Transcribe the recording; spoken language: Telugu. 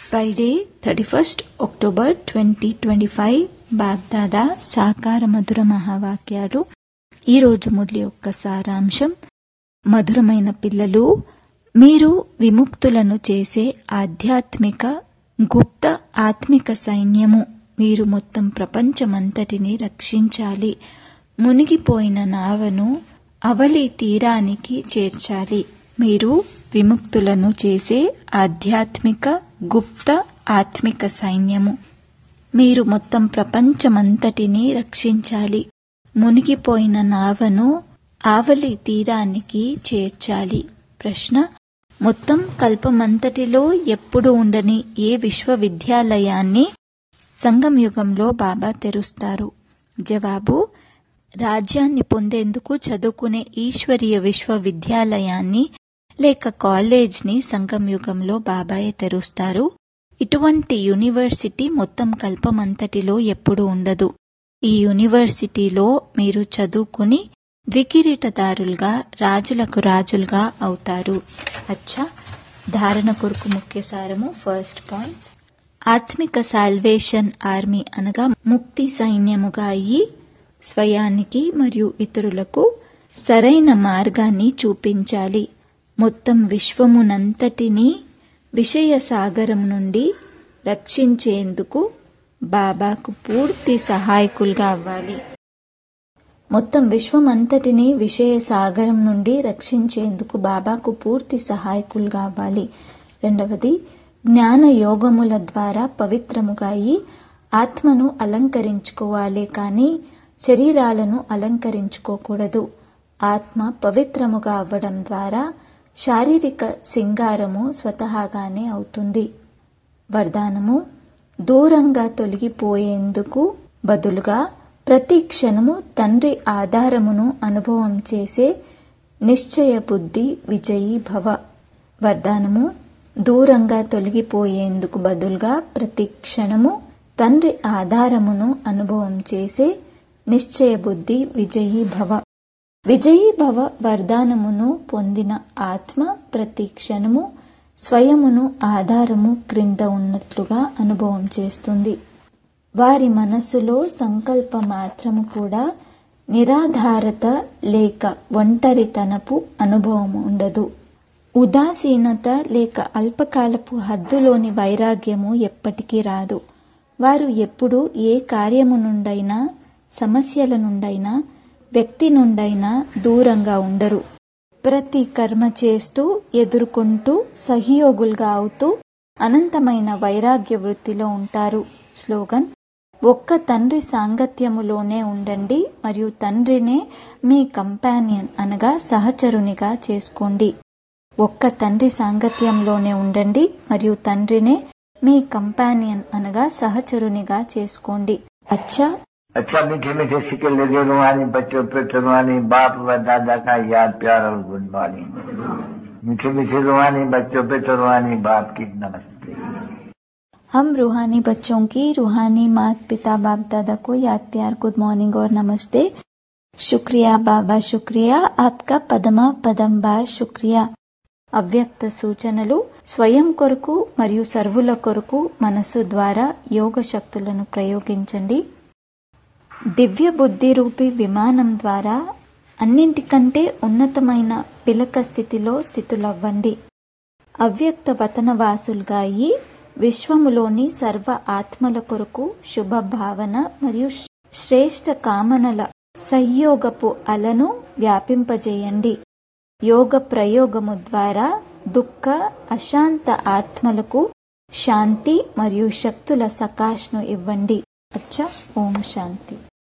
Friday thirty first October twenty twenty five బాగ్దాదా సాకార మధుర మహావాక్యాలు ఈరోజు మురళి యొక్క సారాంశం మధురమైన పిల్లలు మీరు విముక్తులను చేసే ఆధ్యాత్మిక గుప్త ఆత్మిక సైన్యము మీరు మొత్తం ప్రపంచమంతటిని రక్షించాలి మునిగిపోయిన నావను అవలి తీరానికి చేర్చాలి మీరు విముక్తులను చేసే ఆధ్యాత్మిక గుప్త ఆత్మిక సైన్యము మీరు మొత్తం ప్రపంచమంతటిని రక్షించాలి మునిగిపోయిన నావను ఆవలి తీరానికి చేర్చాలి ప్రశ్న మొత్తం కల్పమంతటిలో ఎప్పుడు ఉండని ఏ విశ్వవిద్యాలయాన్ని సంగంయుగంలో బాబా తెరుస్తారు జవాబు రాజ్యాన్ని పొందేందుకు చదువుకునే ఈశ్వరీయ విశ్వవిద్యాలయాన్ని లేక కాలేజ్ని సంగంయుగంలో బాబాయే తెరుస్తారు ఇటువంటి యూనివర్సిటీ మొత్తం కల్పమంతటిలో ఎప్పుడు ఉండదు ఈ యూనివర్సిటీలో మీరు చదువుకుని ద్వికిరీటదారులుగా రాజులకు రాజులుగా అవుతారు అచ్చా ధారణ కొరకు ముఖ్య సారము ఫస్ట్ పాయింట్ ఆత్మిక సాల్వేషన్ ఆర్మీ అనగా ముక్తి సైన్యముగా అయ్యి స్వయానికి మరియు ఇతరులకు సరైన మార్గాన్ని చూపించాలి మొత్తం విశ్వమునంతటినీ విషయ సాగరం నుండి రక్షించేందుకు బాబాకు పూర్తి సహాయకులుగా అవ్వాలి మొత్తం విశ్వమంతటిని విషయ సాగరం నుండి రక్షించేందుకు బాబాకు పూర్తి సహాయకులుగా అవ్వాలి రెండవది జ్ఞాన యోగముల ద్వారా పవిత్రముగా అయి ఆత్మను అలంకరించుకోవాలి కానీ శరీరాలను అలంకరించుకోకూడదు ఆత్మ పవిత్రముగా అవ్వడం ద్వారా శారీరక సింగారము స్వతహాగానే అవుతుంది వరదానము దూరంగా తొలగిపోయేందుకు బదులుగా ప్రతి క్షణము తండ్రి ఆధారమును అనుభవం చేసే నిశ్చయ బుద్ధి విజయీ భవ వరదానము దూరంగా తొలగిపోయేందుకు బదులుగా ప్రతి క్షణము తండ్రి ఆధారమును అనుభవం చేసే నిశ్చయ బుద్ధి విజయీ భవ విజయీ భవ వరదానమును పొందిన ఆత్మ ప్రతి క్షణము స్వయమును ఆధారము క్రింద ఉన్నట్లుగా అనుభవం చేస్తుంది వారి మనస్సులో సంకల్ప మాత్రము కూడా నిరాధారత లేక ఒంటరితనపు అనుభవం ఉండదు ఉదాసీనత లేక అల్పకాలపు హద్దులోని వైరాగ్యము ఎప్పటికీ రాదు వారు ఎప్పుడు ఏ కార్యము నుండైనా సమస్యల నుండైనా వ్యక్తి నుండైనా దూరంగా ఉండరు ప్రతి కర్మ చేస్తూ ఎదుర్కొంటూ సహయోగులుగా అవుతూ అనంతమైన వైరాగ్య వృత్తిలో ఉంటారు స్లోగన్ ఒక్క తండ్రి సాంగత్యములోనే ఉండండి మరియు తండ్రినే మీ కంపానియన్ అనగా సహచరునిగా చేసుకోండి ఒక్క తండ్రి సాంగత్యంలోనే ఉండండి మరియు తండ్రినే మీ కంపానియన్ అనగా సహచరునిగా చేసుకోండి అచ్చా अच्छा मीठे मीठे सिक्के लगे रुहानी बच्चों पे रुहानी बाप व दादा का याद प्यार और गुड मॉर्निंग मीठे मीठे रुहानी बच्चों पे रुहानी बाप की नमस्ते हम रूहानी बच्चों की रूहानी मात पिता बाप दादा को याद प्यार गुड मॉर्निंग और नमस्ते शुक्रिया बाबा शुक्रिया आपका పదమా పదం బార్ శుక్రియా అవ్యక్త సూచనలు స్వయం కొరకు మరియు సర్వుల కొరకు మనస్సు ద్వారా యోగ శక్తులను ప్రయోగించండి దివ్య బుద్ధి రూపి విమానం ద్వారా అన్నింటికంటే ఉన్నతమైన పిలక స్థితిలో స్థితులవ్వండి అవ్యక్త వతనవాసులుగా అయి విశ్వములోని సర్వ ఆత్మల కొరకు శుభ భావన మరియు శ్రేష్ట కామనల సంయోగపు అలను వ్యాపింపజేయండి యోగ ప్రయోగము ద్వారా దుఃఖ అశాంత ఆత్మలకు శాంతి మరియు శక్తుల సకాష్ను ఇవ్వండి అచ్చ ఓం శాంతి